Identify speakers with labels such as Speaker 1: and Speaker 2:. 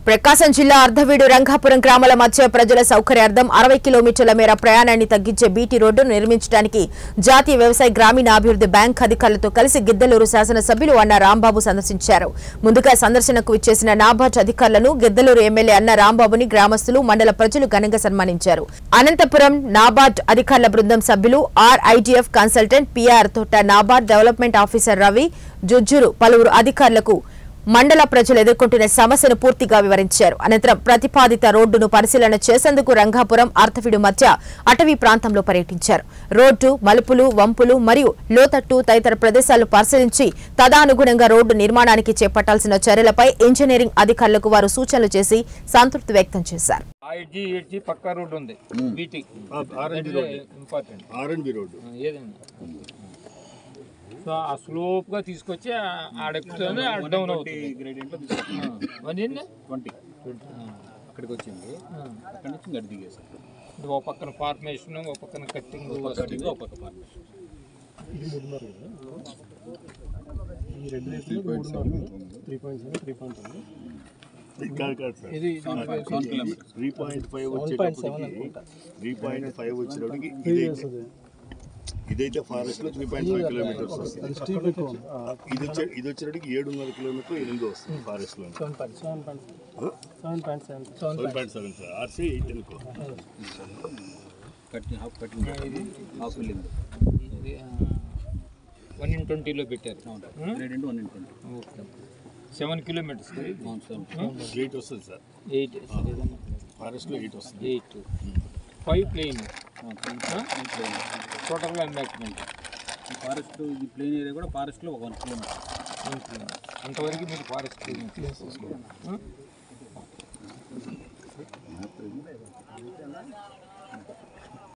Speaker 1: ప్రకాశం జిల్లా అర్ధవీడు రంగాపురం గ్రామాల మధ్య ప్రజల సౌకర్యార్థం అరవై కిలోమీటర్ల మేర ప్రయాణాన్ని తగ్గించే బీటీ రోడ్డును నిర్మించడానికి జాతీయ వ్యవసాయ గ్రామీణాభివృద్ధి బ్యాంక్ అధికారులతో కలిసి గిద్దలూరు శాసనసభ్యులు అన్న రాంబాబు సందర్శించారు ముందుగా సందర్శనకు ఇచ్చేసిన నాబార్డ్ అధికారులను గిద్దలూరు ఎమ్మెల్యే అన్న రాంబాబుని గ్రామస్తులు మండల ప్రజలు ఘనంగా సన్మానించారు అనంతపురం నాబార్డ్ అధికారుల బృందం సభ్యులు RIDF consultant PR Thota NABARD development officer Ravi Jujjuru పలువురు అధికారులకు మండల ప్రజలు ఎదుర్కొంటున్న సమస్యను పూర్తిగా వివరించారు అనంతరం ప్రతిపాదిత రోడ్డును పరిశీలన చేసేందుకు రంగాపురం అర్థవిడు మధ్య అటవీ ప్రాంతంలో పర్యటించారు రోడ్డు మలుపులు వంపులు మరియు లోతట్టు తదితర ప్రదేశాలు పరిశీలించి తదానుగుణంగా రోడ్డు నిర్మాణానికి చేపట్టాల్సిన చర్యలపై ఇంజనీరింగ్ అధికారులకు వారు సూచనలు చేసి సంతృప్తి వ్యక్తం చేశారు
Speaker 2: ఆ ఎడ్జి ఎడ్జి పక్కా రోడ్ ఉంది BT
Speaker 3: R and B road
Speaker 2: important
Speaker 3: R and B road
Speaker 2: ఏదైనా సో ఆ స్లోప్ గా తీసుకొచ్చి ఆ- ఆడెక్కుతూనే ఆడ డౌన్ అవుతుంది
Speaker 3: గ్రేడియంట్లో
Speaker 2: మరి
Speaker 3: ట్వంటీ అక్కడికి వచ్చింది అక్కడి నుంచి గడి దిగేసాం
Speaker 2: ఓ పక్కన ఫార్మేషన్ ఓ పక్కన కట్టింగ్
Speaker 3: కటింగ్ ఒక పక్క ఫార్మేషన్ కాదు కాదు సార్
Speaker 2: ఇది
Speaker 3: seven kilometers three point five వచ్చేటప్పటికి త్రీ పాయింట్ ఫైవ్ వచ్చేటప్పటికి ఇదైతే ఇదైతే ఫారెస్ట్ లో త్రీ పాయింట్ ఫైవ్ కిలోమీటర్స్ వస్తుంది ఇది వచ్చే ఇది వచ్చేటప్పటికి ఏడున్నర కిలోమీటర్ ఎనిమిది వస్తుంది ఫారెస్ట్ లో seven point seven sir RC eight అనుకో కటింగ్ హాఫ్ కటింగ్ హాఫ్ వెళ్ళింది
Speaker 2: వన్ ఇన్ ట్వంటీలో పెట్టారు
Speaker 3: గ్రేడియంట్ వన్ ఇంటి
Speaker 2: ఓకే సెవెన్ కిలోమీటర్స్
Speaker 3: ఎయిట్ వస్తుంది సార్
Speaker 2: ఎయిట్
Speaker 3: ఫారెస్ట్ లో ఎయిట్ వస్తుంది
Speaker 2: eight five plain total embankment
Speaker 3: forest ఈ ప్లేన్ ఏరియా కూడా ఫారెస్ట్ లో ఒక వన్ కిలోమీటర్
Speaker 2: అంతవరకు మీరు ఫారెస్ట్